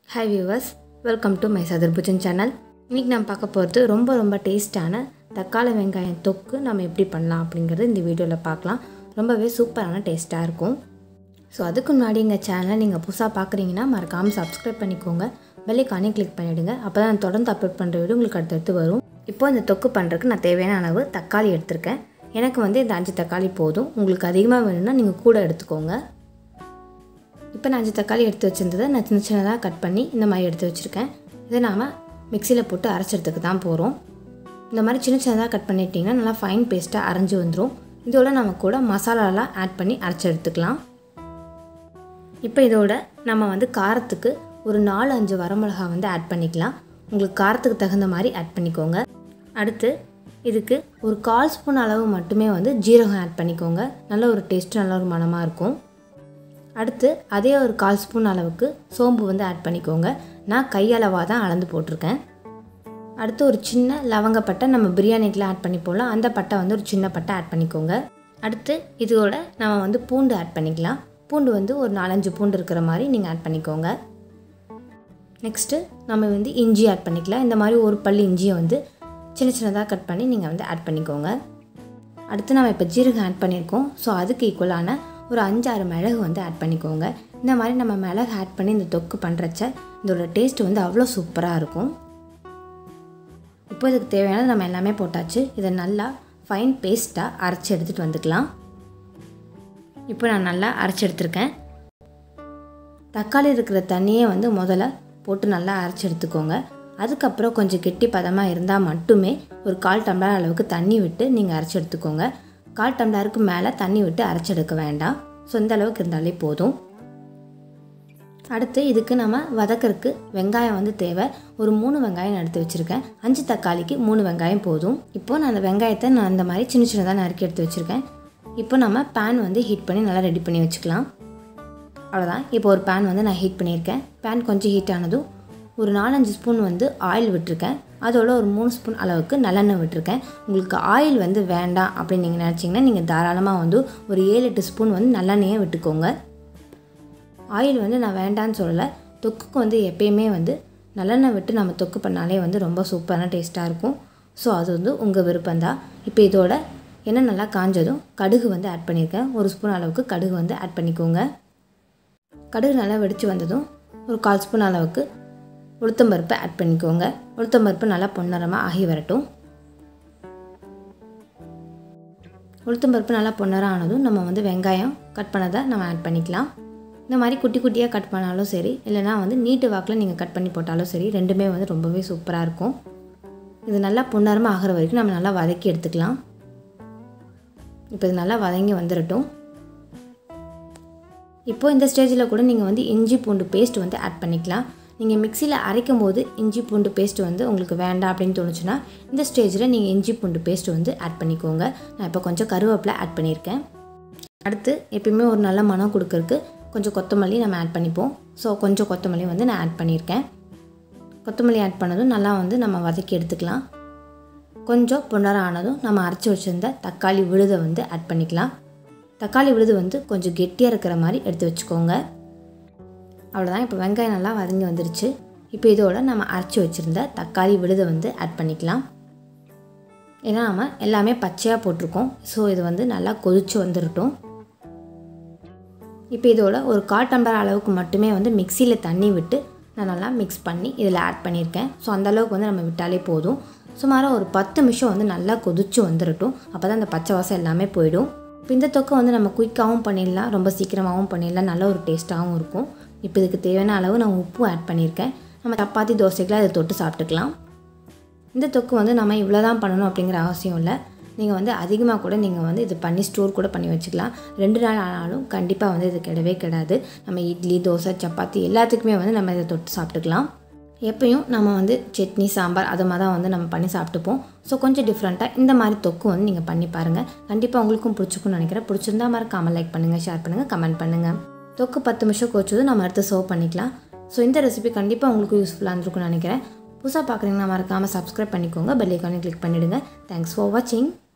hi viewers welcome to my Chaturbhujan channel இன்றைக்கி நம்ம பார்க்க போகிறது ரொம்ப ரொம்ப டேஸ்டான தக்காளி வெங்காயம் தொக்கு நம்ம எப்படி பண்ணலாம் அப்படிங்கிறது இந்த வீடியோவில் பார்க்கலாம் ரொம்பவே சூப்பரான டேஸ்ட்டாக இருக்கும் ஸோ அதுக்கு முன்னாடி எங்கள் சேனலை நீங்கள் புதுசாக பார்க்குறீங்கன்னா மறக்காமல் சப்ஸ்கிரைப் பண்ணிக்கோங்க பெல்லைக்கானே கிளிக் பண்ணிவிடுங்க அப்போ தான் நான் தொடர்ந்து அப்லோட் பண்ணுற வீடியோ உங்களுக்கு அடுத்தடுத்து வரும் இப்போ இந்த தொக்கு பண்ணுறதுக்கு நான் தேவையான அளவு தக்காளி எடுத்திருக்கேன் எனக்கு வந்து இந்த அஞ்சு தக்காளி போதும் உங்களுக்கு அதிகமாக வேணும்னா நீங்கள் கூட எடுத்துக்கோங்க இப்போ நான் அஞ்சு தக்காளி எடுத்து வச்சுருந்ததை நான் சின்ன சின்னதாக கட் பண்ணி இந்த மாதிரி எடுத்து வச்சுருக்கேன் இதை நாம் மிக்சியில் போட்டு அரைச்சறதுக்கு தான் போகிறோம் இந்த மாதிரி சின்ன சின்னதாக கட் பண்ணிட்டிங்கன்னா நல்லா ஃபைன் பேஸ்ட்டாக அரைஞ்சி வந்துடும் இதோட நம்ம கூட மசாலாலாம் ஆட் பண்ணி அரைச்சி எடுத்துக்கலாம் இப்போ இதோட நம்ம வந்து காரத்துக்கு ஒரு நாலு அஞ்சு வரமிளகா வந்து ஆட் பண்ணிக்கலாம் உங்களுக்கு காரத்துக்கு தகுந்த மாதிரி ஆட் பண்ணிக்கோங்க அடுத்து இதுக்கு ஒரு கால் ஸ்பூன் அளவு மட்டுமே வந்து ஜீரகம் ஆட் பண்ணிக்கோங்க நல்ல ஒரு டேஸ்ட்டு நல்ல ஒரு மணமாக இருக்கும் அடுத்து அதே ஒரு கால் ஸ்பூன் அளவுக்கு சோம்பு வந்து ஆட் பண்ணிக்கோங்க நான் கையளவாக தான் அளந்து போட்டிருக்கேன் அடுத்து ஒரு சின்ன லவங்கப்பட்டை நம்ம பிரியாணிக்கெலாம் ஆட் பண்ணி போடலாம் அந்த பட்டை வந்து ஒரு சின்ன பட்டை ஆட் பண்ணிக்கோங்க அடுத்து இதோட நம்ம வந்து பூண்டு ஆட் பண்ணிக்கலாம் பூண்டு வந்து ஒரு நாலஞ்சு பூண்டு இருக்கிற மாதிரி நீங்கள் ஆட் பண்ணிக்கோங்க நெக்ஸ்ட்டு நம்ம வந்து இஞ்சி ஆட் பண்ணிக்கலாம் இந்த மாதிரி ஒரு பல் இஞ்சியை வந்து சின்ன சின்னதாக கட் பண்ணி நீங்கள் வந்து ஆட் பண்ணிக்கோங்க அடுத்து நம்ம இப்போ ஜீரகம் ஆட் பண்ணியிருக்கோம் ஸோ அதுக்கு ஈக்குவலான ஒரு அஞ்சாறு மிளகு வந்து ஆட் பண்ணிக்கோங்க இந்த மாதிரி நம்ம மிளகு ஆட் பண்ணி இந்த தொக்கு பண்ணுறச்ச இதோட டேஸ்ட் வந்து அவ்வளோ சூப்பராக இருக்கும் இப்போ இதுக்கு தேவையானது நம்ம எல்லாமே போட்டாச்சு இதை நல்லா ஃபைன் பேஸ்ட்டாக அரைச்சி எடுத்துகிட்டு வந்துக்கலாம் இப்போ நான் நல்லா அரைச்சி எடுத்திருக்கேன் தக்காளி இருக்கிற தண்ணியே வந்து முதல்ல போட்டு நல்லா அரைச்சி எடுத்துக்கோங்க அதுக்கப்புறம் கொஞ்சம் கெட்டி பதமாக இருந்தால் மட்டுமே ஒரு கால் டம்ளர் அளவுக்கு தண்ணி விட்டு நீங்கள் அரைச்சி எடுத்துக்கோங்க கால் டம்ளருக்கு மேலே தண்ணி விட்டு அரைச்சி எடுக்க வேண்டாம் ஸோ இந்த அளவுக்கு இருந்தாலே போதும் அடுத்து இதுக்கு நம்ம வதக்கறதுக்கு வெங்காயம் வந்து தேவை ஒரு மூணு வெங்காயம் எடுத்து வச்சுருக்கேன் அஞ்சு தக்காளிக்கு மூணு வெங்காயம் போதும் இப்போது நான் அந்த வெங்காயத்தை நான் அந்த மாதிரி சின்ன சின்னதாக நறுக்கி எடுத்து வச்சுருக்கேன் இப்போ நம்ம பேன் வந்து ஹீட் பண்ணி நல்லா ரெடி பண்ணி வச்சுக்கலாம் அவ்வளோதான் இப்போ ஒரு பேன் வந்து நான் ஹீட் பண்ணியிருக்கேன் பேன் கொஞ்சம் ஹீட் ஆனதும் ஒரு நாலஞ்சு ஸ்பூன் வந்து ஆயில் விட்டுருக்கேன் அதோட ஒரு மூணு ஸ்பூன் அளவுக்கு நல்லெண்ணெய் விட்டுருக்கேன் உங்களுக்கு ஆயில் வந்து வேண்டாம் அப்படின்னு நீங்கள் நினச்சிங்கன்னா நீங்கள் தாராளமாக வந்து ஒரு ஏழு எட்டு ஸ்பூன் வந்து நல்லெண்ணெயை விட்டுக்கோங்க ஆயில் வந்து நான் வேண்டான்னு சொல்லலை தொக்குக்கு வந்து எப்பயுமே வந்து நல்லெண்ணெய் விட்டு நம்ம தொக்கு பண்ணாலே வந்து ரொம்ப சூப்பரான டேஸ்ட்டாக இருக்கும் ஸோ அது வந்து உங்கள் விருப்பம்தான் இப்போ இதோட எண்ணெய் நல்லா காஞ்சதும் கடுகு வந்து ஆட் பண்ணியிருக்கேன் ஒரு ஸ்பூன் அளவுக்கு கடுகு வந்து ஆட் பண்ணிக்கோங்க கடுகு நல்லா வெடித்து வந்ததும் ஒரு கால் ஸ்பூன் அளவுக்கு உளுத்தம்பருப்பை ஆட் பண்ணிக்கோங்க உளுத்தம்பருப்பு நல்லா பொன்னரமாக ஆகி வரட்டும் உளுத்தம்பருப்பு நல்லா பொன்னரம் ஆனதும் நம்ம வந்து வெங்காயம் கட் பண்ணதை நம்ம ஆட் பண்ணிக்கலாம் இந்த மாதிரி குட்டி குட்டியாக கட் பண்ணாலும் சரி இல்லைனா வந்து நீட்டு வாக்கில் நீங்கள் கட் பண்ணி போட்டாலும் சரி ரெண்டுமே வந்து ரொம்பவே சூப்பராக இருக்கும் இது நல்லா பொன்னரமாக ஆகிற வரைக்கும் நம்ம நல்லா வதக்கி எடுத்துக்கலாம் இப்போ இது நல்லா வதங்கி வந்துடட்டும் இப்போ இந்த ஸ்டேஜில் கூட நீங்கள் வந்து இஞ்சி பூண்டு பேஸ்ட் வந்து ஆட் பண்ணிக்கலாம் நீங்கள் மிக்சியில் அரைக்கும் போது இஞ்சி பூண்டு பேஸ்ட் வந்து உங்களுக்கு வேண்டாம் அப்படின்னு தோணுச்சுன்னா இந்த ஸ்டேஜில் நீங்கள் இஞ்சி பூண்டு பேஸ்ட் வந்து ஆட் பண்ணிக்கோங்க நான் இப்போ கொஞ்சம் கருவேப்பிலை ஆட் பண்ணியிருக்கேன் அடுத்து எப்பயுமே ஒரு நல்ல மனம் கொடுக்கறதுக்கு கொஞ்சம் கொத்தமல்லி நம்ம ஆட் பண்ணிப்போம் ஸோ கொஞ்சம் கொத்தமல்லி வந்து நான் ஆட் பண்ணியிருக்கேன் கொத்தமல்லி ஆட் பண்ணதும் நல்லா வந்து நம்ம வதக்கி எடுத்துக்கலாம் கொஞ்சம் பொன்னரம் ஆனதும் நம்ம அரைச்சி வச்சுருந்த தக்காளி விழுதை வந்து ஆட் பண்ணிக்கலாம் தக்காளி விழுது வந்து கொஞ்சம் கெட்டியாக இருக்கிற மாதிரி எடுத்து வச்சுக்கோங்க அவ்வளோதான் இப்போ வெங்காயம் நல்லா வதங்கி வந்துருச்சு இப்போ இதோட நம்ம அரைச்சி வச்சுருந்த தக்காளி விழுதை வந்து ஆட் பண்ணிக்கலாம் ஏன்னா நம்ம எல்லாமே பச்சையாக போட்டிருக்கோம் ஸோ இது வந்து நல்லா கொதிச்சு வந்துடட்டும் இப்போ இதோட ஒரு கால் டம்ளர் அளவுக்கு மட்டுமே வந்து மிக்சியில் தண்ணி விட்டு நான் நல்லா மிக்ஸ் பண்ணி இதில் ஆட் பண்ணியிருக்கேன் ஸோ அந்தளவுக்கு வந்து நம்ம விட்டாலே போதும் சுமாராக ஒரு பத்து நிமிஷம் வந்து நல்லா கொதிச்சு வந்துடட்டும் அப்போ தான் அந்த பச்சை வாசம் எல்லாமே போயிடும் இப்போ இந்த தொக்கை வந்து நம்ம குயிக்காகவும் பண்ணிடலாம் ரொம்ப சீக்கிரமாகவும் பண்ணிடலாம் நல்ல ஒரு டேஸ்ட்டாகவும் இருக்கும் இப்போ இதுக்கு தேவையான அளவு நான் உப்பு ஆட் பண்ணியிருக்கேன் நம்ம சப்பாத்தி தோசைக்கெலாம் அதை தொட்டு சாப்பிட்டுக்கலாம் இந்த தொக்கு வந்து நம்ம இவ்வளோ தான் பண்ணணும் அப்படிங்கிற அவசியம் இல்லை நீங்கள் வந்து அதிகமாக கூட நீங்கள் வந்து இது பண்ணி ஸ்டோர் கூட பண்ணி வச்சுக்கலாம் ரெண்டு நாள் ஆனாலும் கண்டிப்பாக வந்து இது கிடவே கிடாது நம்ம இட்லி தோசை சப்பாத்தி எல்லாத்துக்குமே வந்து நம்ம இதை தொட்டு சாப்பிட்டுக்கலாம் எப்பயும் நம்ம வந்து சட்னி சாம்பார் அது மாதிரி தான் வந்து நம்ம பண்ணி சாப்பிட்டுப்போம் ஸோ கொஞ்சம் டிஃப்ரெண்ட்டாக இந்த மாதிரி தொக்கு வந்து நீங்கள் பண்ணி பாருங்கள் கண்டிப்பாக உங்களுக்கும் பிடிச்சிக்கும்னு நினைக்கிறேன் பிடிச்சிருந்தா மறக்காமல் லைக் பண்ணுங்கள் ஷேர் பண்ணுங்கள் கமெண்ட் பண்ணுங்கள் தொக்கு பத்து நிமிஷம் கோச்சதும் நம்ம அடுத்து சர்வ் பண்ணிக்கலாம் ஸோ இந்த ரெசிபி கண்டிப்பாக உங்களுக்கு யூஸ்ஃபுல்லாக இருந்திருக்கும்னு நினைக்கிறேன் புதுசாக பார்க்குறீங்கன்னா மறக்காமல் சப்ஸ்கிரைப் பண்ணிக்கோங்க பெல் ஐக்கானே கிளிக் பண்ணிவிடுங்க தேங்க்ஸ் ஃபார் வாட்சிங்